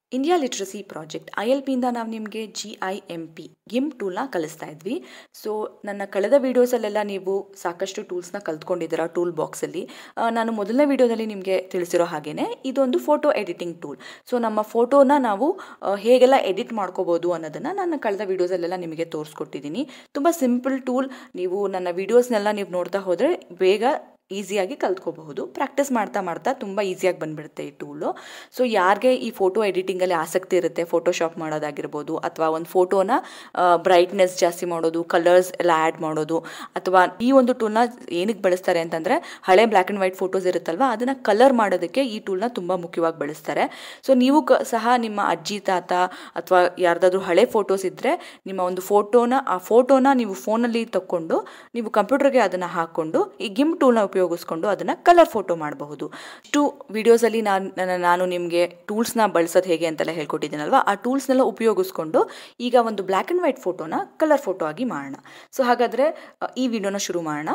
India literacy project I L ಪಿಯಿಂದ ನಾವು ನಿಮಗೆ ಜಿ ಐ ಎಮ್ ಪಿ ಗಿಮ್ ಟೂಲ್ನ ಕಲಿಸ್ತಾ ಇದ್ವಿ ಸೊ ನನ್ನ ಕಳೆದ ವೀಡಿಯೋಸಲ್ಲೆಲ್ಲ ನೀವು ಸಾಕಷ್ಟು ಟೂಲ್ಸ್ನ ಕಲ್ತ್ಕೊಂಡಿದ್ದೀರಾ ಟೂಲ್ ಬಾಕ್ಸಲ್ಲಿ ನಾನು ಮೊದಲನೇ ವೀಡಿಯೋದಲ್ಲಿ ನಿಮಗೆ ತಿಳಿಸಿರೋ ಹಾಗೇ ಇದೊಂದು ಫೋಟೋ ಎಡಿಟಿಂಗ್ ಟೂಲ್ ಸೊ ನಮ್ಮ ಫೋಟೋನ ನಾವು ಆ, ಹೇಗೆಲ್ಲ ಎಡಿಟ್ ಮಾಡ್ಕೋಬೋದು ಅನ್ನೋದನ್ನು ನಾನು ಕಳೆದ ವೀಡಿಯೋಸಲ್ಲೆಲ್ಲ ನಿಮಗೆ ತೋರಿಸ್ಕೊಟ್ಟಿದ್ದೀನಿ ತುಂಬ ಸಿಂಪಲ್ ಟೂಲ್ ನೀವು ನನ್ನ ವೀಡಿಯೋಸ್ನೆಲ್ಲ ನೀವು ನೋಡ್ತಾ ಹೋದರೆ ಬೇಗ ಈಸಿಯಾಗಿ ಕಲ್ತ್ಕೋಬಹುದು ಪ್ರಾಕ್ಟೀಸ್ ಮಾಡ್ತಾ ಮಾಡ್ತಾ ತುಂಬ ಈಸಿಯಾಗಿ ಬಂದ್ಬಿಡುತ್ತೆ ಈ ಟೂಲು ಸೊ ಯಾರಿಗೆ ಈ ಫೋಟೋ ಎಡಿಟಿಂಗಲ್ಲಿ ಆಸಕ್ತಿ ಇರುತ್ತೆ ಫೋಟೋಶಾಪ್ ಮಾಡೋದಾಗಿರ್ಬೋದು ಅಥವಾ ಒಂದು ಫೋಟೋನ ಬ್ರೈಟ್ನೆಸ್ ಜಾಸ್ತಿ ಮಾಡೋದು ಕಲರ್ಸ್ ಎಲ್ಲ ಆ್ಯಡ್ ಮಾಡೋದು ಅಥವಾ ಈ ಒಂದು ಟೂಲ್ನ ಏನಕ್ಕೆ ಬಳಸ್ತಾರೆ ಅಂತಂದರೆ ಹಳೆ ಬ್ಲ್ಯಾಕ್ ಆ್ಯಂಡ್ ವೈಟ್ ಫೋಟೋಸ್ ಇರುತ್ತಲ್ವ ಅದನ್ನು ಕಲರ್ ಮಾಡೋದಕ್ಕೆ ಈ ಟೂಲ್ನ ತುಂಬ ಮುಖ್ಯವಾಗಿ ಬಳಸ್ತಾರೆ ಸೊ ನೀವು ಕ ಸಹ ನಿಮ್ಮ ಅಜ್ಜಿ ತಾತ ಅಥವಾ ಯಾರ್ದಾದ್ರೂ ಹಳೆ ಫೋಟೋಸ್ ಇದ್ದರೆ ನಿಮ್ಮ ಒಂದು ಫೋಟೋನ ಆ ಫೋಟೋನ ನೀವು ಫೋನಲ್ಲಿ ತಕ್ಕೊಂಡು ನೀವು ಕಂಪ್ಯೂಟರ್ಗೆ ಅದನ್ನು ಹಾಕ್ಕೊಂಡು ಈ ಗಿಮ್ ಟೂಲ್ನ ಉಪಯೋಗಿಸ್ಕೊಂಡು ಅದನ್ನು ಕಲರ್ ಫೋಟೋ ಮಾಡಬಹುದು ಇಷ್ಟು ವಿಡಿಯೋಸಲ್ಲಿ ನಾನು ನನ್ನ- ನಾನು ನಿಮಗೆ ಟೂಲ್ಸ್ನ ಬಳಸೋದು ಹೇಗೆ ಅಂತೆಲ್ಲ ಹೇಳ್ಕೊಟ್ಟಿದ್ದೀನಲ್ವ ಆ ಟೂಲ್ಸ್ನೆಲ್ಲ ಉಪಯೋಗಿಸ್ಕೊಂಡು ಈಗ ಒಂದು ಬ್ಲ್ಯಾಕ್ ಆ್ಯಂಡ್ ವೈಟ್ ಫೋಟೋನ ಕಲರ್ ಫೋಟೋ ಆಗಿ ಮಾಡೋಣ ಸೊ ಹಾಗಾದರೆ ಅ, ಈ ವಿಡಿಯೋನ ಶುರು ಮಾಡೋಣ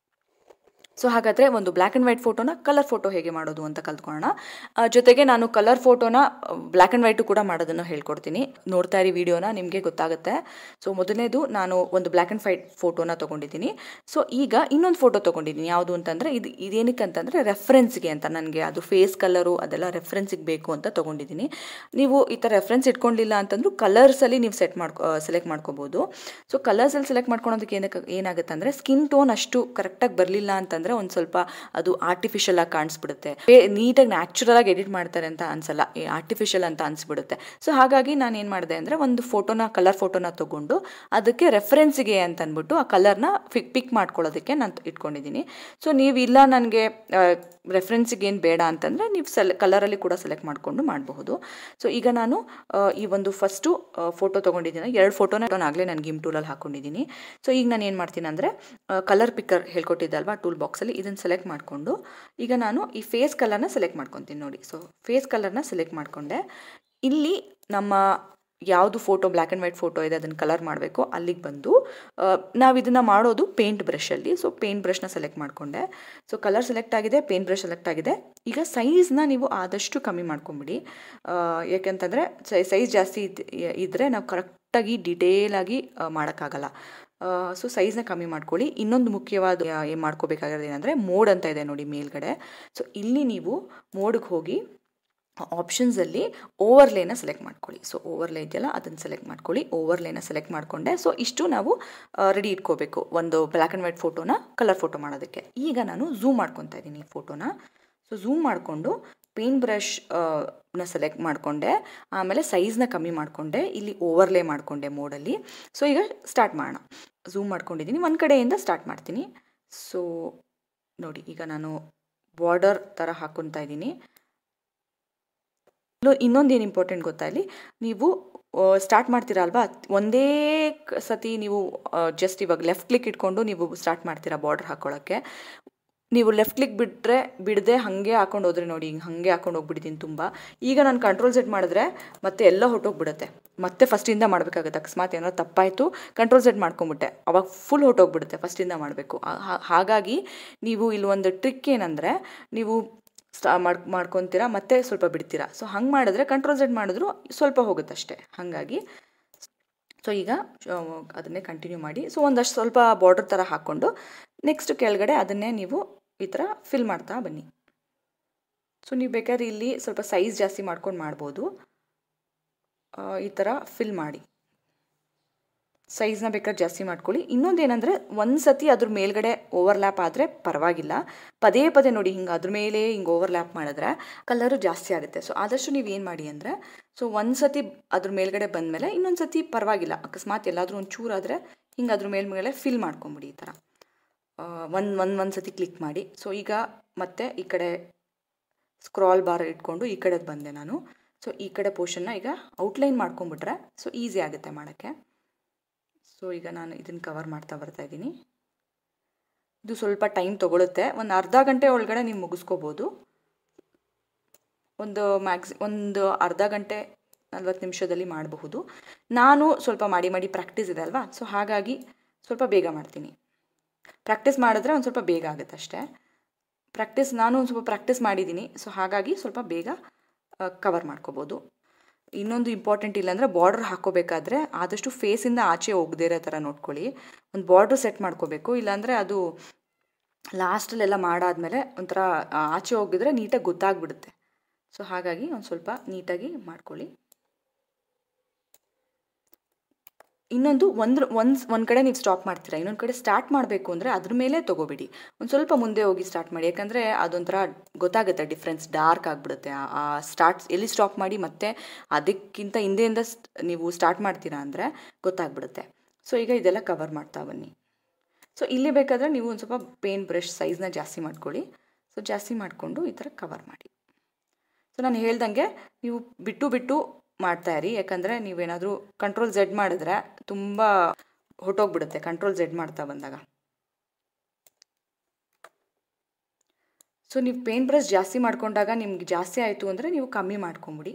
ಸೊ ಹಾಗಾದರೆ ಒಂದು ಬ್ಲ್ಯಾಕ್ ಆ್ಯಂಡ್ ವೈಟ್ ಫೋಟೋನ ಕಲರ್ ಫೋಟೋ ಹೇಗೆ ಮಾಡೋದು ಅಂತ ಕಲ್ತ್ಕೊಳ್ಳೋಣ ಆ, ಜೊತೆಗೆ ನಾನು ಕಲರ್ ಫೋಟೋನ ಬ್ಲ್ಯಾಕ್ ಆ್ಯಂಡ್ ವೈಟು ಕೂಡ ಮಾಡೋದನ್ನು ಹೇಳ್ಕೊಡ್ತೀನಿ ನೋಡ್ತಾ ಇರಿ ವಿಡಿಯೋನ ನಿಮಗೆ ಗೊತ್ತಾಗುತ್ತೆ ಸೊ ಮೊದಲನೇದು ನಾನು ಒಂದು ಬ್ಲ್ಯಾಕ್ ಆ್ಯಂಡ್ ವೈಟ್ ಫೋಟೋನ ತೊಗೊಂಡಿದ್ದೀನಿ ಸೊ ಈಗ ಇನ್ನೊಂದು ಫೋಟೋ ತೊಗೊಂಡಿದ್ದೀನಿ ಯಾವುದು ಅಂತಂದರೆ ಇದು ಇದೇನಕ್ಕೆ ಅಂತಂದರೆ ರೆಫರೆನ್ಸ್ಗೆ ಅಂತ ನನಗೆ ಅದು ಫೇಸ್ ಕಲರು ಅದೆಲ್ಲ ರೆಫರೆನ್ಸಿಗೆ ಬೇಕು ಅಂತ ತೊಗೊಂಡಿದ್ದೀನಿ ನೀವು ಈ ಥರ ರೆಫರೆನ್ಸ್ ಇಟ್ಕೊಂಡಿಲ್ಲ ಅಂತಂದ್ರೂ ಕಲರ್ಸಲ್ಲಿ ನೀವು ಸೆಟ್ ಮಾಡ್ಕೊ ಸೆಲೆಕ್ಟ್ ಮಾಡ್ಕೋಬೋದು ಸೊ ಕಲರ್ಸಲ್ಲಿ ಸೆಲೆಕ್ಟ್ ಮಾಡ್ಕೊಳೋದಕ್ಕೆ ಏನಕ್ಕೆ ಏನಾಗುತ್ತೆ ಅಂದರೆ ಸ್ಕಿನ್ ಟೋನ್ ಅಷ್ಟು ಕರೆಕ್ಟಾಗಿ ಬರಲಿಲ್ಲ ಅಂತಂದರೆ ಒಂದು ಸ್ವಲ್ಪ ಅದು ಆರ್ಟಿಫಿಷಿಯಲ್ ಆಗಿ ಕಾಣಿಸ್ಬಿಡುತ್ತೆ ನೀಟಾಗಿ ನ್ಯಾಚುರಲ್ ಆಗಿ ಎಡಿಟ್ ಮಾಡ್ತಾರೆ ಅಂತ ಅನ್ಸಲ್ಲ ಆರ್ಟಿಫಿಷಿಯಲ್ ಅಂತ ಅನ್ಸ್ಬಿಡುತ್ತೆ ಸೊ ಹಾಗಾಗಿ ನಾನು ಏನು ಮಾಡಿದೆ ಅಂದರೆ ಒಂದು ಫೋಟೋನ ಕಲರ್ ಫೋಟೋನ ತೊಗೊಂಡು ಅದಕ್ಕೆ ರೆಫರೆನ್ಸಿಗೆ ಅಂತ ಅಂದ್ಬಿಟ್ಟು ಆ ಕಲರ್ನ ಫಿಕ್ ಪಿಕ್ ಮಾಡ್ಕೊಳ್ಳೋದಕ್ಕೆ ನಾನು ಇಟ್ಕೊಂಡಿದ್ದೀನಿ ಸೊ ನೀವು ಇಲ್ಲ ನನಗೆ ರೆಫರೆನ್ಸಿಗೆ ಏನು ಬೇಡ ಅಂತಂದರೆ ನೀವು ಸೆಲೆ ಕಲರಲ್ಲಿ ಕೂಡ ಸೆಲೆಕ್ಟ್ ಮಾಡಿಕೊಂಡು ಮಾಡಬಹುದು ಸೊ ಈಗ ನಾನು ಆ, ಈ ಒಂದು ಫಸ್ಟು ಫೋಟೋ ತೊಗೊಂಡಿದ್ದೀನಿ ಎರಡು ಫೋಟೋನ ಆಗಲೇ ನಾನು ಗಿಮ್ ಟೂಲಲ್ಲಿ ಹಾಕ್ಕೊಂಡಿದ್ದೀನಿ ಸೊ ಈಗ ನಾನು ಏನು ಮಾಡ್ತೀನಿ ಅಂದರೆ ಕಲರ್ ಪಿಕ್ಕರ್ ಹೇಳ್ಕೊಟ್ಟಿದ್ದಲ್ವಾ ಟೂಲ್ ಬಾಕ್ಸಲ್ಲಿ ಇದನ್ನು ಸೆಲೆಕ್ಟ್ ಮಾಡಿಕೊಂಡು ಈಗ ನಾನು ಈ ಫೇಸ್ ಕಲರ್ನ ಸೆಲೆಕ್ಟ್ ಮಾಡ್ಕೊತೀನಿ ನೋಡಿ ಸೊ ಫೇಸ್ ಕಲರ್ನ ಸೆಲೆಕ್ಟ್ ಮಾಡಿಕೊಂಡೆ ಇಲ್ಲಿ ನಮ್ಮ ಯಾವುದು photo black and white photo ಇದೆ ಅದನ್ನು ಕಲರ್ ಮಾಡಬೇಕು ಅಲ್ಲಿಗೆ ಬಂದು ನಾವು ಇದನ್ನು ಮಾಡೋದು ಪೇಂಟ್ ಬ್ರಷಲ್ಲಿ ಸೊ ಪೇಂಟ್ ಬ್ರಷ್ನ ಸೆಲೆಕ್ಟ್ ಮಾಡಿಕೊಂಡೆ ಸೊ ಕಲರ್ ಸೆಲೆಕ್ಟ್ ಆಗಿದೆ ಪೇಂಟ್ ಬ್ರಷ್ ಸೆಲೆಕ್ಟ್ ಆಗಿದೆ ಈಗ ಸೈಜ್ನ ನೀವು ಆದಷ್ಟು ಕಮ್ಮಿ ಮಾಡ್ಕೊಂಬಿಡಿ ಆ, ಯಾಕೆಂತಂದರೆ ಸೈಜ್ ಜಾಸ್ತಿ ಇದ್ ಇದ್ದರೆ ನಾವು ಕರೆಕ್ಟಾಗಿ ಡಿಟೇಲಾಗಿ ಮಾಡೋಕ್ಕಾಗಲ್ಲ ಸೊ ಸೈಜ್ನ ಕಮ್ಮಿ ಮಾಡ್ಕೊಳ್ಳಿ ಇನ್ನೊಂದು ಮುಖ್ಯವಾದ ಏನು ಮಾಡ್ಕೋಬೇಕಾಗಿರೋದು ಏನಂದರೆ ಮೋಡ್ ಅಂತ ಇದೆ ನೋಡಿ ಮೇಲ್ಗಡೆ ಸೊ ಇಲ್ಲಿ ನೀವು ಮೋಡ್ಗೆ ಹೋಗಿ ಆಪ್ಷನ್ಸಲ್ಲಿ ಓವರ್ಲೇನ ಸೆಲೆಕ್ಟ್ ಮಾಡ್ಕೊಳ್ಳಿ ಸೊ ಓವರ್ಲೇ ಇದೆಯಲ್ಲ ಅದನ್ನು ಸೆಲೆಕ್ಟ್ ಮಾಡ್ಕೊಳ್ಳಿ ಓವರ್ಲೇನ ಸೆಲೆಕ್ಟ್ ಮಾಡಿಕೊಂಡೆ ಸೊ ಇಷ್ಟು ನಾವು ರೆಡಿ ಇಟ್ಕೋಬೇಕು ಒಂದು ಬ್ಲ್ಯಾಕ್ ಆ್ಯಂಡ್ ವೈಟ್ ಫೋಟೋನ ಕಲರ್ ಫೋಟೋ ಮಾಡೋದಕ್ಕೆ ಈಗ ನಾನು ಝೂಮ್ ಮಾಡ್ಕೊತಾ ಇದ್ದೀನಿ ಈ ಫೋಟೋನ ಸೊ ಝೂಮ್ ಮಾಡಿಕೊಂಡು ಪೇಂಟ್ ಬ್ರಷ್ ನ ಸೆಲೆಕ್ಟ್ ಮಾಡಿಕೊಂಡೆ ಆಮೇಲೆ ಸೈಜ್ನ ಕಮ್ಮಿ ಮಾಡಿಕೊಂಡೆ ಇಲ್ಲಿ ಓವರ್ಲೇ ಮಾಡಿಕೊಂಡೆ ಮೋಡಲ್ಲಿ ಸೊ ಈಗ ಸ್ಟಾರ್ಟ್ ಮಾಡೋಣ ಝೂಮ್ ಮಾಡ್ಕೊಂಡಿದ್ದೀನಿ ಒಂದು ಕಡೆಯಿಂದ ಸ್ಟಾರ್ಟ್ ಮಾಡ್ತೀನಿ ಸೊ ನೋಡಿ ಈಗ ನಾನು ಬಾರ್ಡರ್ ಥರ ಹಾಕ್ಕೊತಾ ಇದ್ದೀನಿ ಇನ್ನೊಂದು ಏನು ಇಂಪಾರ್ಟೆಂಟ್ ಗೊತ್ತಾ ಇಲ್ಲಿ ನೀವು ಸ್ಟಾರ್ಟ್ ಮಾಡ್ತೀರಾ ಅಲ್ವಾ ಒಂದೇ ಕ- ಸತಿ ನೀವು ಜಸ್ಟ್ ಇವಾಗ ಲೆಫ್ಟ್ ಕ್ಲಿಕ್ ಇಟ್ಕೊಂಡು ನೀವು ಸ್ಟಾರ್ಟ್ ಮಾಡ್ತೀರಾ ಬಾರ್ಡರ್ ಹಾಕೊಳ್ಳೋಕ್ಕೆ ನೀವು ಲೆಫ್ಟ್ ಕ್ಲಿಕ್ ಬಿಟ್ಟರೆ ಬಿಡದೆ ಹಾಗೆ ಹಾಕೊಂಡು ಹೋದ್ರೆ ನೋಡಿ ಹಿಂಗೆ ಹಾಗೆ ಹಾಕೊಂಡು ಹೋಗ್ಬಿಟ್ಟಿದ್ದೀನಿ ತುಂಬ ಈಗ ನಾನು ಕಂಟ್ರೋಲ್ ಸೆಟ್ ಮಾಡಿದ್ರೆ ಮತ್ತೆ ಎಲ್ಲ ಹೊಟ್ಟೋಗ್ಬಿಡುತ್ತೆ ಮತ್ತೆ ಫಸ್ಟಿಂದ ಮಾಡಬೇಕಾಗುತ್ತೆ ಅಕಸ್ಮಾತ್ ಏನಾದ್ರು ತಪ್ಪಾಯಿತು ಕಂಟ್ರೋಲ್ ಸೆಟ್ ಮಾಡ್ಕೊಂಬಿಟ್ಟೆ ಅವಾಗ ಫುಲ್ ಹೊಟ್ಟೋಗ್ಬಿಡುತ್ತೆ ಫಸ್ಟಿಂದ ಮಾಡಬೇಕು ಹಾಗಾಗಿ ನೀವು ಇಲ್ಲಿ ಒಂದು ಟ್ರಿಕ್ ಏನಂದರೆ ನೀವು ಸ್ಟಾ ಮಾಡ್ ಮಾಡ್ಕೊತೀರಾ ಮತ್ತೆ ಸ್ವಲ್ಪ ಬಿಡ್ತೀರಾ ಸೊ ಹಂಗೆ ಮಾಡಿದ್ರೆ ಕಂಟ್ರೋಲ್ ಸೆಟ್ ಮಾಡಿದ್ರು ಸ್ವಲ್ಪ ಹೋಗುತ್ತೆ ಅಷ್ಟೇ ಹಾಗಾಗಿ ಸೊ ಈಗ ಆ, ಅದನ್ನೇ ಕಂಟಿನ್ಯೂ ಮಾಡಿ ಸೊ ಒಂದಷ್ಟು ಸ್ವಲ್ಪ ಬಾರ್ಡರ್ ಥರ ಹಾಕ್ಕೊಂಡು ನೆಕ್ಸ್ಟ್ ಕೆಳಗಡೆ ಅದನ್ನೇ ನೀವು ಈ ಥರ ಫಿಲ್ ಮಾಡ್ತಾ ಬನ್ನಿ ಸೊ ನೀವು ಬೇಕಾದ್ರೆ ಇಲ್ಲಿ ಸ್ವಲ್ಪ ಸೈಜ್ ಜಾಸ್ತಿ ಮಾಡ್ಕೊಂಡು ಮಾಡ್ಬೋದು ಆ, ಈ ಥರ ಫಿಲ್ ಮಾಡಿ ಸೈಜ್ನ ಬೇಕಾದ್ರೆ ಜಾಸ್ತಿ ಮಾಡ್ಕೊಳ್ಳಿ ಇನ್ನೊಂದು ಏನಂದರೆ ಒಂದು ಸತಿ ಅದ್ರ ಮೇಲ್ಗಡೆ ಓವರ್ಲ್ಯಾಪ್ ಆದರೆ ಪರವಾಗಿಲ್ಲ ಪದೇ ಪದೇ ನೋಡಿ ಹಿಂಗೆ ಅದ್ರ ಮೇಲೆ ಹಿಂಗೆ ಓವರ್ಲ್ಯಾಪ್ ಮಾಡಿದ್ರೆ ಕಲರು ಜಾಸ್ತಿ ಆಗುತ್ತೆ ಸೊ ಆದಷ್ಟು ನೀವು ಏನು ಮಾಡಿ ಅಂದರೆ ಸೊ ಒಂದು ಸತಿ ಅದ್ರ ಮೇಲ್ಗಡೆ ಬಂದಮೇಲೆ ಇನ್ನೊಂದು ಸತಿ ಪರವಾಗಿಲ್ಲ ಅಕಸ್ಮಾತ್ ಎಲ್ಲಾದರೂ ಒಂದು ಚೂರಾದರೆ ಹಿಂಗೆ ಅದ್ರ ಮೇಲ್ಮೇಲೆ ಫಿಲ್ ಮಾಡ್ಕೊಂಬಿಡಿ ಈ ಥರ ಒಂದು ಒಂದು ಒಂದು ಸತಿ ಕ್ಲಿಕ್ ಮಾಡಿ ಸೊ ಈಗ ಮತ್ತೆ ಈ ಕಡೆ ಸ್ಕ್ರಾಲ್ ಬಾರ್ ಇಟ್ಕೊಂಡು ಈ ಕಡೆದು ಬಂದೆ ನಾನು ಸೊ ಈ ಕಡೆ ಪೋರ್ಷನ್ನ ಈಗ ಔಟ್ಲೈನ್ ಮಾಡ್ಕೊಂಬಿಟ್ರೆ ಸೊ ಈಸಿ ಆಗುತ್ತೆ ಮಾಡೋಕ್ಕೆ ಸೊ ಈಗ ನಾನು ಇದನ್ನು ಕವರ್ ಮಾಡ್ತಾ ಬರ್ತಾ ಇದ್ದೀನಿ ಇದು ಸ್ವಲ್ಪ ಟೈಮ್ ತೊಗೊಳುತ್ತೆ ಒಂದು ಅರ್ಧ ಗಂಟೆ ಒಳಗಡೆ ನೀವು ಮುಗಿಸ್ಕೋಬೋದು ಒಂದು ಮ್ಯಾಕ್ಸಿ ಒಂದು ಅರ್ಧ ಗಂಟೆ ನಲ್ವತ್ತು ನಿಮಿಷದಲ್ಲಿ ಮಾಡಬಹುದು ನಾನು ಸ್ವಲ್ಪ ಮಾಡಿ ಮಾಡಿ ಪ್ರಾಕ್ಟೀಸ್ ಇದೆ ಅಲ್ವಾ ಸೊ ಹಾಗಾಗಿ ಸ್ವಲ್ಪ ಬೇಗ ಮಾಡ್ತೀನಿ ಪ್ರಾಕ್ಟೀಸ್ ಮಾಡಿದ್ರೆ ಒಂದು ಸ್ವಲ್ಪ ಬೇಗ ಆಗುತ್ತೆ ಅಷ್ಟೇ ಪ್ರಾಕ್ಟೀಸ್ ನಾನು ಒಂದು ಸ್ವಲ್ಪ ಪ್ರಾಕ್ಟೀಸ್ ಮಾಡಿದ್ದೀನಿ ಸೊ ಹಾಗಾಗಿ ಸ್ವಲ್ಪ ಬೇಗ ಕವರ್ ಮಾಡ್ಕೋಬೋದು ಇನ್ನೊಂದು ಇಂಪಾರ್ಟೆಂಟ್ ಇಲ್ಲ ಅಂದರೆ ಬಾರ್ಡ್ರ್ ಹಾಕೋಬೇಕಾದ್ರೆ ಆದಷ್ಟು ಫೇಸಿಂದ ಆಚೆ ಹೋಗದೇ ಇರೋ ಥರ ನೋಡ್ಕೊಳ್ಳಿ ಒಂದು ಬಾರ್ಡ್ರ್ ಸೆಟ್ ಮಾಡ್ಕೋಬೇಕು ಇಲ್ಲಾಂದರೆ ಅದು ಲಾಸ್ಟಲ್ಲೆಲ್ಲ ಮಾಡಾದಮೇಲೆ ಒಂಥರ ಆಚೆ ಹೋಗಿದ್ರೆ ನೀಟಾಗಿ ಗೊತ್ತಾಗ್ಬಿಡುತ್ತೆ ಸೊ ಹಾಗಾಗಿ ಒಂದು ಸ್ವಲ್ಪ ನೀಟಾಗಿ ಮಾಡ್ಕೊಳ್ಳಿ ಇನ್ನೊಂದು ಒಂದು ಒಂದು ಒಂದು ಕಡೆ ನೀವು ಸ್ಟಾಪ್ ಮಾಡ್ತೀರಾ ಇನ್ನೊಂದು ಕಡೆ ಸ್ಟಾರ್ಟ್ ಮಾಡಬೇಕು ಅಂದರೆ ಅದ್ರ ಮೇಲೆ ತೊಗೋಬಿಡಿ ಒಂದು ಸ್ವಲ್ಪ ಮುಂದೆ ಹೋಗಿ ಸ್ಟಾರ್ಟ್ ಮಾಡಿ ಯಾಕಂದರೆ ಅದೊಂಥರ ಗೊತ್ತಾಗುತ್ತೆ ಡಿಫ್ರೆನ್ಸ್ ಡಾರ್ಕ್ ಆಗಿಬಿಡುತ್ತೆ ಆ ಸ್ಟಾರ್ಟ್ ಎಲ್ಲಿ ಸ್ಟಾಪ್ ಮಾಡಿ ಮತ್ತೆ ಅದಕ್ಕಿಂತ ಹಿಂದೆಯಿಂದ ನೀವು ಸ್ಟಾರ್ಟ್ ಮಾಡ್ತೀರಾ ಅಂದರೆ ಗೊತ್ತಾಗ್ಬಿಡುತ್ತೆ ಸೊ ಈಗ ಇದೆಲ್ಲ ಕವರ್ ಮಾಡ್ತಾ ಬನ್ನಿ ಸೊ ಇಲ್ಲಿ ಬೇಕಾದರೆ ನೀವು ಒಂದು ಸ್ವಲ್ಪ ಪೇನ್ ಬ್ರಷ್ ಸೈಜ್ನ ಜಾಸ್ತಿ ಮಾಡ್ಕೊಳ್ಳಿ ಸೊ ಜಾಸ್ತಿ ಮಾಡಿಕೊಂಡು ಈ ಥರ ಕವರ್ ಮಾಡಿ ಸೊ ನಾನು ಹೇಳ್ದಂಗೆ ನೀವು ಬಿಟ್ಟು ಬಿಟ್ಟು ಮಾಡ್ತಾ ಇರಿ ಯಾಕಂದರೆ ನೀವೇನಾದರೂ ಕಂಟ್ರೋಲ್ ಝೆಡ್ ಮಾಡಿದ್ರೆ ತುಂಬ ಹೊಟ್ಟೋಗ್ಬಿಡುತ್ತೆ ಕಂಟ್ರೋಲ್ ಝೆಡ್ ಮಾಡ್ತಾ ಬಂದಾಗ ಸೊ ನೀವು ಪೇನ್ ಬ್ರಷ್ ಜಾಸ್ತಿ ಮಾಡ್ಕೊಂಡಾಗ ನಿಮ್ಗೆ ಜಾಸ್ತಿ ಆಯಿತು ಅಂದರೆ ನೀವು ಕಮ್ಮಿ ಮಾಡ್ಕೊಂಬಿಡಿ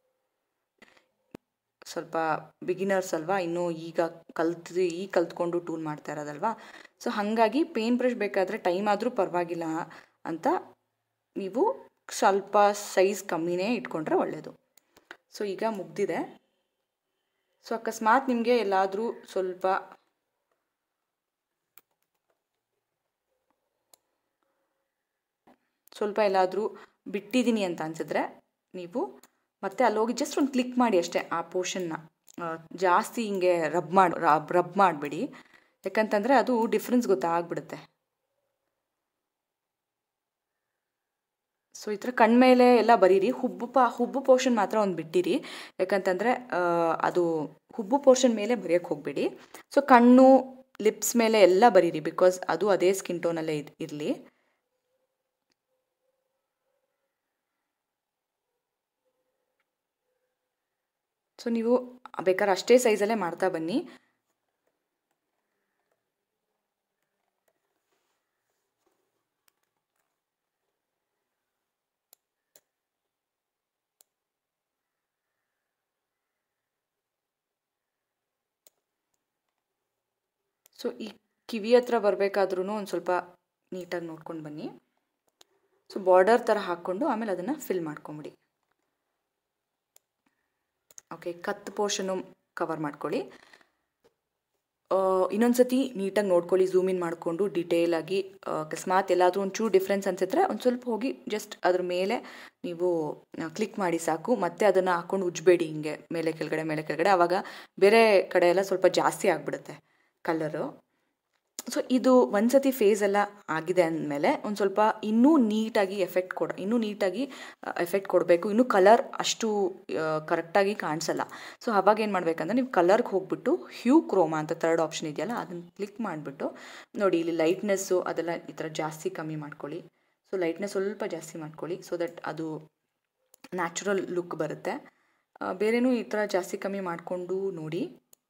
ಸ್ವಲ್ಪ ಬಿಗಿನರ್ಸ್ ಅಲ್ವಾ ಇನ್ನೂ ಈಗ ಕಲ್ತು ಈಗ ಕಲ್ತ್ಕೊಂಡು ಟೂಲ್ ಮಾಡ್ತಾ ಇರೋದಲ್ವಾ ಸೊ ಹಾಗಾಗಿ ಪೇನ್ ಬ್ರಷ್ ಬೇಕಾದರೆ ಟೈಮ್ ಆದರೂ ಪರವಾಗಿಲ್ಲ ಅಂತ ನೀವು ಸ್ವಲ್ಪ ಸೈಜ್ ಕಮ್ಮಿನೇ ಇಟ್ಕೊಂಡ್ರೆ ಒಳ್ಳೆಯದು ಸೊ ಈಗ ಮುಗ್ದಿದೆ ಸೊ ಅಕಸ್ಮಾತ್ ನಿಮಗೆ ಎಲ್ಲಾದರೂ ಸ್ವಲ್ಪ ಸ್ವಲ್ಪ ಎಲ್ಲಾದರೂ ಬಿಟ್ಟಿದ್ದೀನಿ ಅಂತ ಅನಿಸಿದ್ರೆ ನೀವು ಮತ್ತೆ ಅಲ್ಲಿ ಹೋಗಿ ಜಸ್ಟ್ ಒಂದು ಕ್ಲಿಕ್ ಮಾಡಿ ಅಷ್ಟೇ ಆ ಪೋರ್ಷನ್ನ ಜಾಸ್ತಿ ಹಿಂಗೆ ರಬ್ ಮಾಡಿ ರಬ್ ರಬ್ ಮಾಡಬೇಡಿ ಯಾಕಂತಂದರೆ ಅದು ಡಿಫ್ರೆನ್ಸ್ ಗೊತ್ತಾಗ್ಬಿಡುತ್ತೆ ಸೊ ಈ ಥರ ಕಣ್ಮೇಲೆ ಎಲ್ಲ ಬರೀರಿ ಹುಬ್ಬು ಪಾ ಹುಬ್ಬು ಪೋರ್ಷನ್ ಮಾತ್ರ ಒಂದು ಬಿಟ್ಟಿರಿ ಯಾಕಂತಂದರೆ ಅದು ಹುಬ್ಬು ಪೋರ್ಷನ್ ಮೇಲೆ ಬರೆಯೋಕ್ಕೆ ಹೋಗಬೇಡಿ ಸೊ ಕಣ್ಣು ಲಿಪ್ಸ್ ಮೇಲೆ ಎಲ್ಲ ಬರೀರಿ ಬಿಕಾಸ್ ಅದು ಅದೇ ಸ್ಕಿನ್ ಟೋನಲ್ಲೇ ಇದು ಇರಲಿ ಸೊ ನೀವು ಬೇಕಾದ್ರೆ ಅಷ್ಟೇ ಸೈಜಲ್ಲೇ ಮಾಡ್ತಾ ಬನ್ನಿ ಸೊ ಈ ಕಿವಿ ಹತ್ರ ಬರಬೇಕಾದ್ರೂ ಒಂದು ಸ್ವಲ್ಪ ನೀಟಾಗಿ ನೋಡ್ಕೊಂಡು ಬನ್ನಿ ಸೊ ಬಾರ್ಡರ್ ಥರ ಹಾಕ್ಕೊಂಡು ಆಮೇಲೆ ಅದನ್ನು ಫಿಲ್ ಮಾಡ್ಕೊಂಬಿಡಿ ಓಕೆ ಕತ್ ಪೋರ್ಷನು ಕವರ್ ಮಾಡ್ಕೊಳ್ಳಿ ಇನ್ನೊಂದು ಸತಿ ನೀಟಾಗಿ ನೋಡ್ಕೊಳ್ಳಿ ಝೂಮ್ ಇನ್ ಮಾಡಿಕೊಂಡು ಡಿಟೇಲಾಗಿ ಅಕಸ್ಮಾತ್ ಎಲ್ಲಾದರೂ ಒಂಚೂರು ಡಿಫ್ರೆನ್ಸ್ ಅನಿಸಿದ್ರೆ ಒಂದು ಸ್ವಲ್ಪ ಹೋಗಿ ಜಸ್ಟ್ ಅದ್ರ ಮೇಲೆ ನೀವು ಕ್ಲಿಕ್ ಮಾಡಿ ಸಾಕು ಮತ್ತೆ ಅದನ್ನು ಹಾಕ್ಕೊಂಡು ಉಜ್ಬೇಡಿ ಹಿಂಗೆ ಮೇಲೆ ಕೆಳಗಡೆ ಮೇಲೆ ಕೆಳಗಡೆ ಆವಾಗ ಬೇರೆ ಕಡೆ ಎಲ್ಲ ಸ್ವಲ್ಪ ಜಾಸ್ತಿ ಆಗಿಬಿಡುತ್ತೆ ಕಲರು ಸೊ ಇದು ಒಂದು ಸತಿ ಫೇಸ್ ಎಲ್ಲ ಆಗಿದೆ ಅಂದಮೇಲೆ ಒಂದು ಸ್ವಲ್ಪ ಇನ್ನೂ ನೀಟಾಗಿ ಎಫೆಕ್ಟ್ ಕೊಡ ಇನ್ನೂ ನೀಟಾಗಿ ಎಫೆಕ್ಟ್ ಕೊಡಬೇಕು ಇನ್ನೂ ಕಲರ್ ಅಷ್ಟು ಕರೆಕ್ಟಾಗಿ ಕಾಣಿಸಲ್ಲ ಸೊ ಅವಾಗ ಏನು ಮಾಡಬೇಕಂದ್ರೆ ನೀವು ಕಲರ್ಗೆ ಹೋಗ್ಬಿಟ್ಟು ಹ್ಯೂ ಕ್ರೋಮಾ ಅಂತ ತರ್ಡ್ ಆಪ್ಷನ್ ಇದೆಯಲ್ಲ ಅದನ್ನು ಕ್ಲಿಕ್ ಮಾಡಿಬಿಟ್ಟು ನೋಡಿ ಇಲ್ಲಿ ಲೈಟ್ನೆಸ್ಸು ಅದೆಲ್ಲ ಈ ಥರ ಜಾಸ್ತಿ ಕಮ್ಮಿ ಮಾಡ್ಕೊಳ್ಳಿ ಸೊ ಲೈಟ್ನೆಸ್ ಸ್ವಲ್ಪ ಜಾಸ್ತಿ ಮಾಡ್ಕೊಳ್ಳಿ ಸೊ ದಟ್ ಅದು ನ್ಯಾಚುರಲ್ ಲುಕ್ ಬರುತ್ತೆ ಬೇರೆನೂ ಈ ಥರ ಜಾಸ್ತಿ ಕಮ್ಮಿ ಮಾಡಿಕೊಂಡು ನೋಡಿ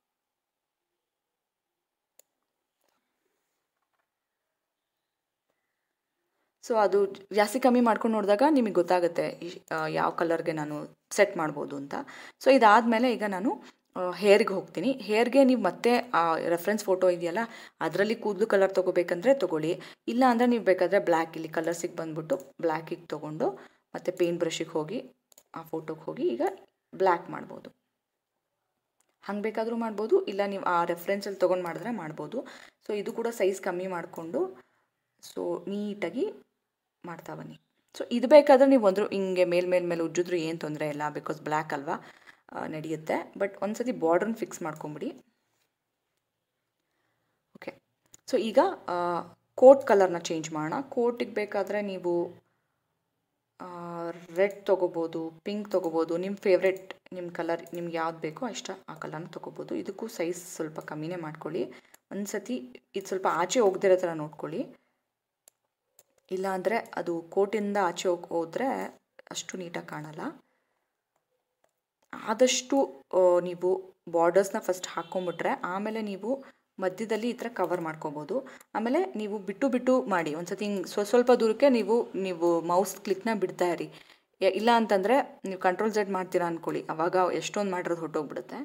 ಸೊ ಅದು ಜಾಸ್ತಿ ಕಮ್ಮಿ ಮಾಡ್ಕೊಂಡು ನೋಡಿದಾಗ ನಿಮಗೆ ಗೊತ್ತಾಗುತ್ತೆ ಯಾವ ಕಲರ್ಗೆ ನಾನು ಸೆಟ್ ಮಾಡ್ಬೋದು ಅಂತ ಸೊ ಇದಾದಮೇಲೆ ಈಗ ನಾನು ಹೇರ್ಗೆ ಹೋಗ್ತೀನಿ ಹೇರ್ಗೆ ನೀವು ಮತ್ತೆ ಆ ರೆಫರೆನ್ಸ್ ಫೋಟೋ ಇದೆಯಲ್ಲ ಅದರಲ್ಲಿ ಕೂದಲು ಕಲರ್ ತೊಗೋಬೇಕಂದ್ರೆ ತೊಗೊಳ್ಳಿ ಇಲ್ಲ ಅಂದರೆ ನೀವು ಬೇಕಾದರೆ ಬ್ಲ್ಯಾಕ್ ಇಲ್ಲಿ ಕಲರ್ಸಿಗೆ ಬಂದುಬಿಟ್ಟು ಬ್ಲ್ಯಾಕಿಗೆ ತೊಗೊಂಡು ಮತ್ತು ಪೇಂಟ್ ಬ್ರಷಿಗೆ ಹೋಗಿ ಆ ಫೋಟೋಗೆ ಹೋಗಿ ಈಗ ಬ್ಲ್ಯಾಕ್ ಮಾಡ್ಬೋದು ಹಂಗೆ ಬೇಕಾದರೂ ಮಾಡ್ಬೋದು ಇಲ್ಲ ನೀವು ಆ ರೆಫರೆನ್ಸಲ್ಲಿ ತೊಗೊಂಡು ಮಾಡಿದ್ರೆ ಮಾಡ್ಬೋದು ಸೊ ಇದು ಕೂಡ ಸೈಜ್ ಕಮ್ಮಿ ಮಾಡಿಕೊಂಡು ಸೊ ನೀಟಾಗಿ ಮಾಡ್ತಾ ಬನ್ನಿ ಸೊ ಇದು ಬೇಕಾದರೆ ನೀವು ಒಂದು ಹಿಂಗೆ ಮೇಲ್ ಮೇಲೆ ಮೇಲೆ ಉಜ್ಜಿದ್ರು ಏನು ತೊಂದರೆ ಇಲ್ಲ ಬಿಕಾಸ್ ಬ್ಲ್ಯಾಕ್ ಅಲ್ವಾ ನಡೆಯುತ್ತೆ ಬಟ್ ಒಂದು ಸತಿ ಬಾರ್ಡ್ರನ್ನ ಫಿಕ್ಸ್ ಮಾಡ್ಕೊಂಬಿಡಿ ಓಕೆ ಸೊ ಈಗ ಕೋಟ್ ಕಲರ್ನ ಚೇಂಜ್ ಮಾಡೋಣ ಕೋಟಿಗೆ ಬೇಕಾದರೆ ನೀವು ರೆಡ್ ತೊಗೋಬೋದು ಪಿಂಕ್ ತೊಗೋಬೋದು ನಿಮ್ಮ ಫೇವ್ರೆಟ್ ನಿಮ್ಮ ಕಲರ್ ನಿಮ್ಗೆ ಯಾವ್ದು ಬೇಕೋ ಅಷ್ಟ ಆ ಕಲರ್ನ ತೊಗೋಬೋದು ಇದಕ್ಕೂ ಸೈಜ್ ಸ್ವಲ್ಪ ಕಮ್ಮಿನೇ ಮಾಡ್ಕೊಳ್ಳಿ ಒಂದು ಸತಿ ಇದು ಸ್ವಲ್ಪ ಆಚೆ ಹೋಗ್ದಿರೋ ಥರ ನೋಡ್ಕೊಳ್ಳಿ ಇಲ್ಲ ಅಂದರೆ ಅದು ಕೋಟಿಂದ ಆಚೆ ಹೋಗಿ ಹೋದರೆ ಅಷ್ಟು ನೀಟಾಗಿ ಕಾಣಲ್ಲ ಆದಷ್ಟು ನೀವು ಬಾರ್ಡರ್ಸ್ನ ಫಸ್ಟ್ ಹಾಕ್ಕೊಂಬಿಟ್ರೆ ಆಮೇಲೆ ನೀವು ಮಧ್ಯದಲ್ಲಿ ಈ ಥರ ಕವರ್ ಮಾಡ್ಕೋಬೋದು ಆಮೇಲೆ ನೀವು ಬಿಟ್ಟು ಬಿಟ್ಟು ಮಾಡಿ ಒಂದು ಸತಿ ಹಿಂಗೆ ಸ್ವ ಸ್ವಲ್ಪ ದೂರಕ್ಕೆ ನೀವು ನೀವು ಮೌಸ್ ಕ್ಲಿಕ್ನ ಬಿಡ್ತಾ ಇರಿ ಇಲ್ಲ ಅಂತಂದರೆ ನೀವು ಕಂಟ್ರೋಲ್ ಝೆಡ್ ಮಾಡ್ತೀರಾ ಅಂದ್ಕೊಳ್ಳಿ ಆವಾಗ ಎಷ್ಟೊಂದು ಮಾಡಿರೋದು ಹೊಟ್ಟೋಗ್ಬಿಡುತ್ತೆ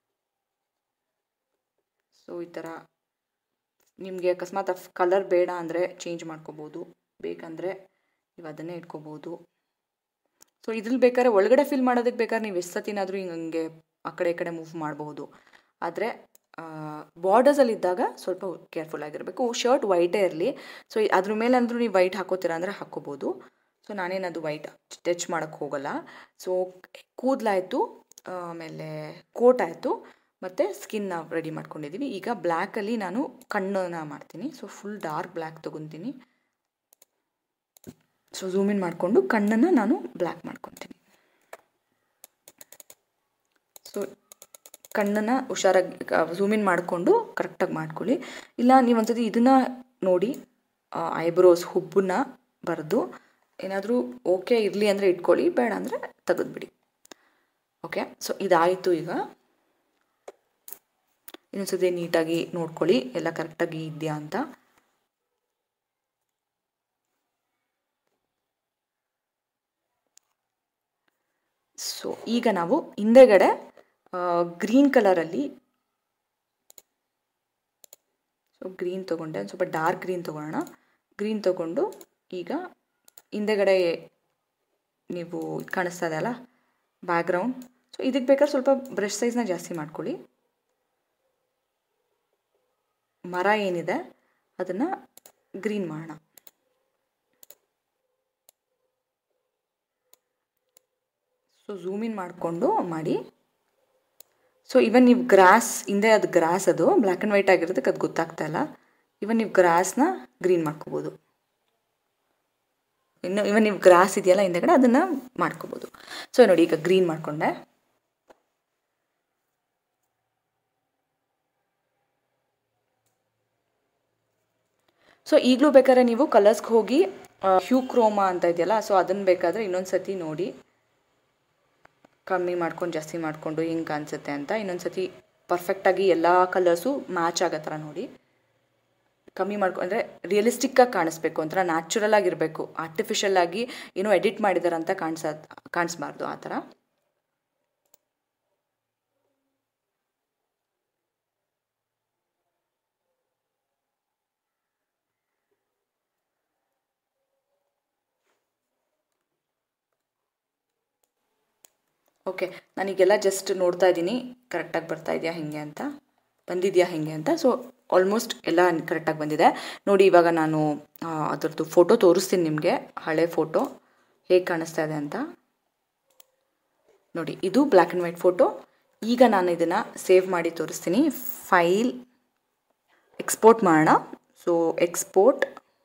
ಸೊ ಈ ಥರ ನಿಮಗೆ ಅಕಸ್ಮಾತ್ ಕಲರ್ ಬೇಡ ಅಂದರೆ ಚೇಂಜ್ ಮಾಡ್ಕೋಬೋದು ಬೇಕಂದರೆ ನೀವು ಅದನ್ನೇ ಇಟ್ಕೋಬೋದು ಸೊ ಇದ್ರಲ್ಲಿ ಬೇಕಾದ್ರೆ ಒಳಗಡೆ ಫಿಲ್ ಮಾಡೋದಕ್ಕೆ ಬೇಕಾದ್ರೆ ನೀವು ಎಷ್ಟು ಸತಿನಾದರೂ ಹಿಂಗೆ ಆ ಕಡೆ ಈ ಕಡೆ ಮೂವ್ ಮಾಡಬಹುದು ಆದರೆ ಬಾರ್ಡರ್ಸಲ್ಲಿ ಇದ್ದಾಗ ಸ್ವಲ್ಪ ಕೇರ್ಫುಲ್ ಆಗಿರಬೇಕು ಶರ್ಟ್ ವೈಟೇ ಇರಲಿ ಸೊ ಅದ್ರ ಮೇಲೆ ಅಂದರೂ ನೀವು ವೈಟ್ ಹಾಕೋತೀರಾ ಅಂದರೆ ಹಾಕೋಬೋದು ಸೊ ನಾನೇನದು ವೈಟ್ ಟಚ್ ಮಾಡೋಕ್ಕೆ ಹೋಗಲ್ಲ ಸೊ ಕೂದಲಾಯಿತು ಆಮೇಲೆ ಕೋಟ್ ಆಯಿತು ಮತ್ತು ಸ್ಕಿನ್ನ ರೆಡಿ ಮಾಡ್ಕೊಂಡಿದ್ದೀವಿ ಈಗ ಬ್ಲ್ಯಾಕಲ್ಲಿ ನಾನು ಕಣ್ಣನ್ನ ಮಾಡ್ತೀನಿ ಸೊ ಫುಲ್ ಡಾರ್ಕ್ ಬ್ಲ್ಯಾಕ್ ತೊಗೊತೀನಿ ಸೊ ಝೂಮ್ ಇನ್ ಮಾಡಿಕೊಂಡು ಕಣ್ಣನ್ನು ನಾನು ಬ್ಲ್ಯಾಕ್ ಮಾಡ್ಕೊತೀನಿ ಸೊ ಕಣ್ಣನ್ನು ಹುಷಾರಾಗಿ ಝೂಮ್ ಇನ್ ಮಾಡಿಕೊಂಡು ಕರೆಕ್ಟಾಗಿ ಮಾಡ್ಕೊಳ್ಳಿ ಇಲ್ಲ ನೀವು ಒಂದ್ಸತಿ ಇದನ್ನು ನೋಡಿ ಐಬ್ರೋಸ್ ಹುಬ್ಬನ್ನ ಬರೆದು ಏನಾದರೂ ಓಕೆ ಇರಲಿ ಅಂದರೆ ಇಟ್ಕೊಳ್ಳಿ ಬೇಡ ಅಂದರೆ ತೆಗೆದುಬಿಡಿ ಓಕೆ ಸೊ ಇದಾಯಿತು ಈಗ ಇನ್ನೊಂದ್ಸತಿ ನೀಟಾಗಿ ನೋಡ್ಕೊಳ್ಳಿ ಎಲ್ಲ ಕರೆಕ್ಟಾಗಿ ಇದೆಯಾ ಅಂತ ಸೊ ಈಗ ನಾವು ಹಿಂದೆಗಡೆ ಗ್ರೀನ್ ಕಲರಲ್ಲಿ ಸೊ ಗ್ರೀನ್ ತೊಗೊಂಡೆ ಒಂದು ಸ್ವಲ್ಪ ಡಾರ್ಕ್ ಗ್ರೀನ್ ತೊಗೊಳ್ಳೋಣ ಗ್ರೀನ್ ತೊಗೊಂಡು ಈಗ ಹಿಂದೆಗಡೆ ನೀವು ಕಾಣಿಸ್ತಾ ಇದೆ ಅಲ್ಲ ಬ್ಯಾಕ್ಗ್ರೌಂಡ್ ಸೊ ಇದಕ್ಕೆ ಬೇಕಾದ್ರೆ ಸ್ವಲ್ಪ ಬ್ರಷ್ ಸೈಜ್ನ ಜಾಸ್ತಿ ಮಾಡ್ಕೊಳ್ಳಿ ಮರ ಏನಿದೆ ಅದನ್ನು ಗ್ರೀನ್ ಮಾಡೋಣ ಸೊ ಝೂಮ್ ಇನ್ ಮಾಡಿಕೊಂಡು ಮಾಡಿ ಸೊ ಇವನ್ ನೀವು ಗ್ರಾಸ್ ಹಿಂದೆ ಅದು ಗ್ರಾಸ್ ಅದು ಬ್ಲ್ಯಾಕ್ ಆ್ಯಂಡ್ ವೈಟ್ ಆಗಿರೋದಕ್ಕೆ ಅದು ಗೊತ್ತಾಗ್ತಾ ಇಲ್ಲ ಇವನ್ ನೀವು ಗ್ರಾಸ್ನ ಗ್ರೀನ್ ಮಾಡ್ಕೋಬೋದು ಇನ್ನು ಇವನ್ ನೀವು ಗ್ರಾಸ್ ಇದೆಯಲ್ಲ ಹಿಂದೆಗಡೆ ಅದನ್ನು ಮಾಡ್ಕೋಬೋದು ಸೊ ನೋಡಿ ಈಗ ಗ್ರೀನ್ ಮಾಡಿಕೊಂಡೆ ಸೊ ಈಗಲೂ ಬೇಕಾದ್ರೆ ನೀವು ಕಲರ್ಸ್ಗೆ ಹೋಗಿ ಹ್ಯೂ ಕ್ರೋಮಾ ಅಂತ ಇದೆಯಲ್ಲ ಸೊ ಅದನ್ನು ಬೇಕಾದರೆ ಇನ್ನೊಂದು ಸತಿ ನೋಡಿ ಕಮ್ಮಿ ಮಾಡ್ಕೊಂಡು ಜಾಸ್ತಿ ಮಾಡಿಕೊಂಡು ಹಿಂಗೆ ಕಾಣಿಸುತ್ತೆ ಅಂತ ಇನ್ನೊಂದು ಸತಿ ಪರ್ಫೆಕ್ಟಾಗಿ ಎಲ್ಲ ಕಲರ್ಸು ಮ್ಯಾಚ್ ಆಗೋ ಥರ ನೋಡಿ ಕಮ್ಮಿ ಮಾಡ್ಕೊ ಅಂದರೆ ರಿಯಲಿಸ್ಟಿಕ್ಕಾಗಿ ಕಾಣಿಸ್ಬೇಕು ಒಂಥರ ನ್ಯಾಚುರಲ್ ಆಗಿರಬೇಕು ಆರ್ಟಿಫಿಷಿಯಲ್ ಆಗಿ ಏನೋ ಎಡಿಟ್ ಮಾಡಿದಾರೆ ಅಂತ ಕಾಣಿಸ ಕಾಣಿಸ್ಬಾರ್ದು ಆ ಥರ ಓಕೆ ನಾನೀಗೆಲ್ಲ ಜಸ್ಟ್ ನೋಡ್ತಾ ಇದ್ದೀನಿ ಕರೆಕ್ಟಾಗಿ ಬರ್ತಾ ಇದೆಯಾ ಹೇಗೆ ಅಂತ ಬಂದಿದೆಯಾ ಹೇಗೆ ಅಂತ ಸೊ ಆಲ್ಮೋಸ್ಟ್ ಎಲ್ಲ ಕರೆಕ್ಟಾಗಿ ಬಂದಿದೆ ನೋಡಿ ಇವಾಗ ನಾನು ಅದರದ್ದು ಫೋಟೋ ತೋರಿಸ್ತೀನಿ ನಿಮಗೆ ಹಳೆ ಫೋಟೋ ಹೇಗೆ ಕಾಣಿಸ್ತಾ ಇದೆ ಅಂತ ನೋಡಿ ಇದು ಬ್ಲ್ಯಾಕ್ ಆ್ಯಂಡ್ ವೈಟ್ ಫೋಟೋ ಈಗ ನಾನು ಇದನ್ನು ಸೇವ್ ಮಾಡಿ ತೋರಿಸ್ತೀನಿ ಫೈಲ್ ಎಕ್ಸ್ಪೋರ್ಟ್ ಮಾಡೋಣ ಸೊ ಎಕ್ಸ್ಪೋರ್ಟ್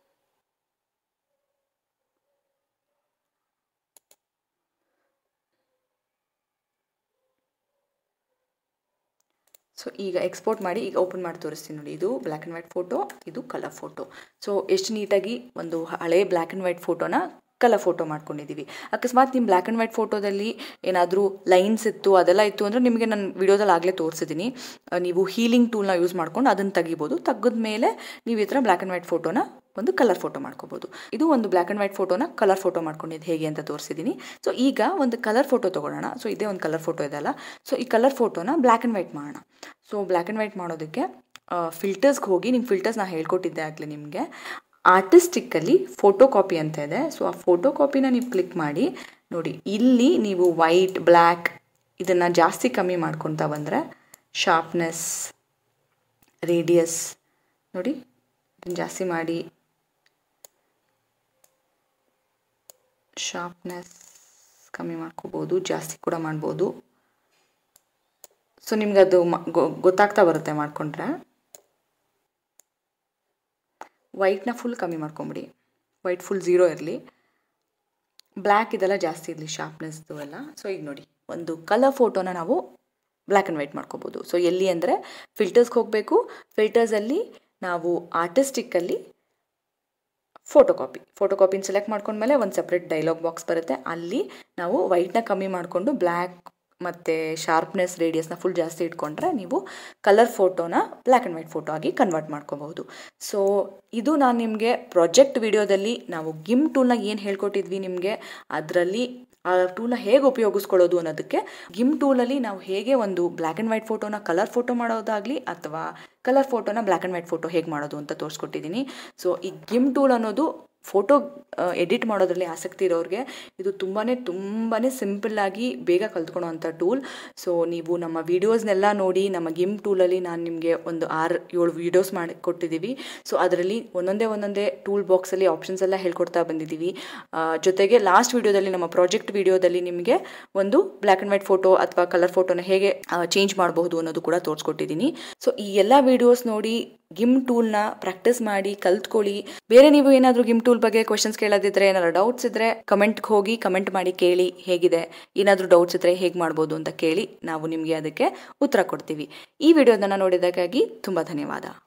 ಸೊ ಈಗ ಎಕ್ಸ್ಪೋರ್ಟ್ ಮಾಡಿ ಈಗ ಓಪನ್ ಮಾಡಿ ತೋರಿಸ್ತೀನಿ ನೋಡಿ ಇದು ಬ್ಲ್ಯಾಕ್ ಆ್ಯಂಡ್ ವೈಟ್ ಫೋಟೋ ಇದು ಕಲರ್ ಫೋಟೋ ಸೊ ಎಷ್ಟು ನೀಟಾಗಿ ಒಂದು ಹಳೆ ಬ್ಲ್ಯಾಕ್ ಆ್ಯಂಡ್ ವೈಟ್ ಫೋಟೋನ ಕಲರ್ ಫೋಟೋ ಮಾಡ್ಕೊಂಡಿದ್ದೀವಿ ಅಕಸ್ಮಾತ್ ನಿಮ್ಮ ಬ್ಲ್ಯಾಕ್ ಆ್ಯಂಡ್ ವೈಟ್ ಫೋಟೋದಲ್ಲಿ ಏನಾದರೂ ಲೈನ್ಸ್ ಇತ್ತು ಅದೆಲ್ಲ ಇತ್ತು ಅಂದರೆ ನಿಮಗೆ ನಾನು ವಿಡಿಯೋದಲ್ಲಿ ಆಗಲೇ ತೋರಿಸಿದ್ದೀನಿ ನೀವು ಹೀಲಿಂಗ್ ಟೂಲ್ನ ಯೂಸ್ ಮಾಡ್ಕೊಂಡು ಅದನ್ನು ತೆಗಿಬೋದು ತೆಗೆದ ಮೇಲೆ ನೀವು ಈ ಥರ ಬ್ಲ್ಯಾಕ್ ಆ್ಯಂಡ್ ವೈಟ್ ಫೋಟೋನ ಒಂದು ಕಲರ್ ಫೋಟೋ ಮಾಡ್ಕೋಬೋದು ಇದು ಒಂದು ಬ್ಲ್ಯಾಕ್ ಆ್ಯಂಡ್ ವೈಟ್ ಫೋಟೋನ ಕಲರ್ ಫೋಟೋ ಮಾಡ್ಕೊಂಡಿದ್ದು ಹೇಗೆ ಅಂತ ತೋರಿಸಿದ್ದೀನಿ ಸೊ ಈಗ ಒಂದು ಕಲರ್ ಫೋಟೋ ತೊಗೊಳ್ಳೋಣ ಸೊ ಇದೇ ಒಂದು ಕಲರ್ ಫೋಟೋ ಇದೆ ಅಲ್ಲ ಸೊ ಈ ಕಲರ್ ಫೋಟೋನ ಬ್ಲ್ಯಾಕ್ ಆ್ಯಂಡ್ ವೈಟ್ ಮಾಡೋಣ ಸೊ ಬ್ಲ್ಯಾಕ್ ಆ್ಯಂಡ್ ವೈಟ್ ಮಾಡೋದಕ್ಕೆ ಫಿಲ್ಟರ್ಸ್ಗೆ ಹೋಗಿ ನಿಮ್ಮ ಫಿಲ್ಟರ್ಸ್ ನಾನು ಹೇಳ್ಕೊಟ್ಟಿದ್ದೆ ಆಗಲಿ ನಿಮಗೆ ಆರ್ಟಿಸ್ಟಿಕ್ಕಲ್ಲಿ ಫೋಟೋ ಕಾಪಿ ಅಂತ ಇದೆ ಸೊ ಆ ಫೋಟೋ ಕಾಪಿನ ನೀವು ಕ್ಲಿಕ್ ಮಾಡಿ ನೋಡಿ ಇಲ್ಲಿ ನೀವು ವೈಟ್ ಬ್ಲ್ಯಾಕ್ ಇದನ್ನು ಜಾಸ್ತಿ ಕಮ್ಮಿ ಮಾಡ್ಕೊತಾ ಬಂದರೆ ಶಾರ್ಪ್ನೆಸ್ ರೇಡಿಯಸ್ ನೋಡಿ ಇದನ್ನು ಜಾಸ್ತಿ ಮಾಡಿ ಶಾರ್ಪ್ನೆಸ್ ಕಮ್ಮಿ ಮಾಡ್ಕೋಬೋದು ಜಾಸ್ತಿ ಕೂಡ ಮಾಡ್ಬೋದು ಸೊ ನಿಮ್ಗೆ ಅದು ಗೊತ್ತಾಗ್ತಾ ಬರುತ್ತೆ ಮಾಡಿಕೊಂಡ್ರೆ ವೈಟ್ನ ಫುಲ್ ಕಮ್ಮಿ ಮಾಡ್ಕೊಂಬಿಡಿ ವೈಟ್ ಫುಲ್ ಝೀರೋ ಇರಲಿ ಬ್ಲ್ಯಾಕ್ ಇದೆಲ್ಲ ಜಾಸ್ತಿ ಇರಲಿ ಶಾರ್ಪ್ನೆಸ್ದು ಎಲ್ಲ ಸೊ ಈಗ ನೋಡಿ ಒಂದು ಕಲರ್ ಫೋಟೋನ ನಾವು ಬ್ಲ್ಯಾಕ್ ಆ್ಯಂಡ್ ವೈಟ್ ಮಾಡ್ಕೋಬೋದು ಸೊ ಎಲ್ಲಿ ಅಂದರೆ ಫಿಲ್ಟರ್ಸ್ಗೆ ಹೋಗಬೇಕು ಫಿಲ್ಟರ್ಸಲ್ಲಿ ನಾವು ಆರ್ಟಿಸ್ಟಿಕ್ಕಲ್ಲಿ ಫೋಟೋ ಕಾಪಿ ಫೋಟೋ ಕಾಪಿನ ಸೆಲೆಕ್ಟ್ ಮಾಡ್ಕೊಂಡ್ಮೇಲೆ ಒಂದು ಸಪ್ರೇಟ್ ಡೈಲಾಗ್ ಬಾಕ್ಸ್ ಬರುತ್ತೆ ಅಲ್ಲಿ ನಾವು ವೈಟ್ನ ಕಮ್ಮಿ ಮಾಡಿಕೊಂಡು ಬ್ಲ್ಯಾಕ್ ಮತ್ತು ಶಾರ್ಪ್ನೆಸ್ ರೇಡಿಯಸ್ನ ಫುಲ್ ಜಾಸ್ತಿ ಇಟ್ಕೊಂಡ್ರೆ ನೀವು ಕಲರ್ ಫೋಟೋನ ಬ್ಲ್ಯಾಕ್ ಆ್ಯಂಡ್ ವೈಟ್ ಫೋಟೋ ಆಗಿ ಕನ್ವರ್ಟ್ ಮಾಡ್ಕೋಬಹುದು ಸೊ ಇದು ನಾನು ನಿಮಗೆ ಪ್ರಾಜೆಕ್ಟ್ ವಿಡಿಯೋದಲ್ಲಿ ನಾವು ಗಿಮ್ ಟೂಲ್ನ ಏನು ಹೇಳ್ಕೊಟ್ಟಿದ್ವಿ ನಿಮಗೆ ಅದರಲ್ಲಿ ಆ ಟೂಲ್ನ ಹೇಗೆ ಉಪಯೋಗಿಸ್ಕೊಳ್ಳೋದು ಅನ್ನೋದಕ್ಕೆ ಗಿಮ್ ಟೂಲಲ್ಲಿ ನಾವು ಹೇಗೆ ಒಂದು ಬ್ಲ್ಯಾಕ್ ಆ್ಯಂಡ್ ವೈಟ್ ಫೋಟೋನ ಕಲರ್ ಫೋಟೋ ಮಾಡೋದಾಗಲಿ ಅಥವಾ ಕಲರ್ ಫೋಟೋನ ಬ್ಲ್ಯಾಕ್ ಆ್ಯಂಡ್ ವೈಟ್ ಫೋಟೋ ಹೇಗೆ ಮಾಡೋದು ಅಂತ ತೋರಿಸ್ಕೊಟ್ಟಿದ್ದೀನಿ ಸೊ ಈ ಗಿಮ್ ಟೂಲ್ ಅನ್ನೋದು ಫೋಟೋ ಎಡಿಟ್ ಮಾಡೋದ್ರಲ್ಲಿ ಆಸಕ್ತಿ ಇರೋರಿಗೆ ಇದು ತುಂಬಾ ತುಂಬಾ ಸಿಂಪಲ್ಲಾಗಿ ಬೇಗ ಕಲ್ತ್ಕೊಳ್ಳೋ ಅಂಥ ಟೂಲ್ ಸೊ ನೀವು ನಮ್ಮ ವೀಡಿಯೋಸ್ನೆಲ್ಲ ನೋಡಿ ನಮ್ಮ ಗಿಮ್ ಟೂಲಲ್ಲಿ ನಾನು ನಿಮಗೆ ಒಂದು ಆರು ಏಳು ವೀಡಿಯೋಸ್ ಮಾಡಿ ಕೊಟ್ಟಿದ್ದೀವಿ ಸೊ ಅದರಲ್ಲಿ ಒಂದೊಂದೇ ಒಂದೊಂದೇ ಟೂಲ್ ಬಾಕ್ಸಲ್ಲಿ ಆಪ್ಷನ್ಸ್ ಎಲ್ಲ ಹೇಳ್ಕೊಡ್ತಾ ಬಂದಿದ್ದೀವಿ ಆ, ಜೊತೆಗೆ ಲಾಸ್ಟ್ ವೀಡಿಯೋದಲ್ಲಿ ನಮ್ಮ ಪ್ರಾಜೆಕ್ಟ್ ವೀಡಿಯೋದಲ್ಲಿ ನಿಮಗೆ ಒಂದು ಬ್ಲ್ಯಾಕ್ ಆ್ಯಂಡ್ ವೈಟ್ ಫೋಟೋ ಅಥವಾ ಕಲರ್ ಫೋಟೋನ ಹೇಗೆ ಚೇಂಜ್ ಮಾಡಬಹುದು ಅನ್ನೋದು ಕೂಡ ತೋರಿಸ್ಕೊಟ್ಟಿದ್ದೀನಿ ಸೊ ಈ ಎಲ್ಲ ವೀಡಿಯೋಸ್ ನೋಡಿ ಗಿಮ್ ಟೂಲ್ನ ಪ್ರಾಕ್ಟೀಸ್ ಮಾಡಿ ಕಲ್ತ್ಕೊಳ್ಳಿ ಬೇರೆ ನೀವು ಏನಾದರೂ ಗಿಮ್ ಟೂಲ್ ಬಗ್ಗೆ ಕ್ವಶನ್ಸ್ ಕೇಳೋದಿದ್ರೆ ಏನಾದ್ರು ಡೌಟ್ಸ್ ಇದ್ರೆ ಕಮೆಂಟ್ಗೆ ಹೋಗಿ ಕಮೆಂಟ್ ಮಾಡಿ ಕೇಳಿ ಹೇಗಿದೆ ಏನಾದರೂ ಡೌಟ್ಸ್ ಇದ್ರೆ ಹೇಗೆ ಮಾಡ್ಬೋದು ಅಂತ ಕೇಳಿ ನಾವು ನಿಮಗೆ ಅದಕ್ಕೆ ಉತ್ತರ ಕೊಡ್ತೀವಿ ಈ ವಿಡಿಯೋದನ್ನು ನೋಡಿದ್ದಕ್ಕಾಗಿ ತುಂಬ ಧನ್ಯವಾದ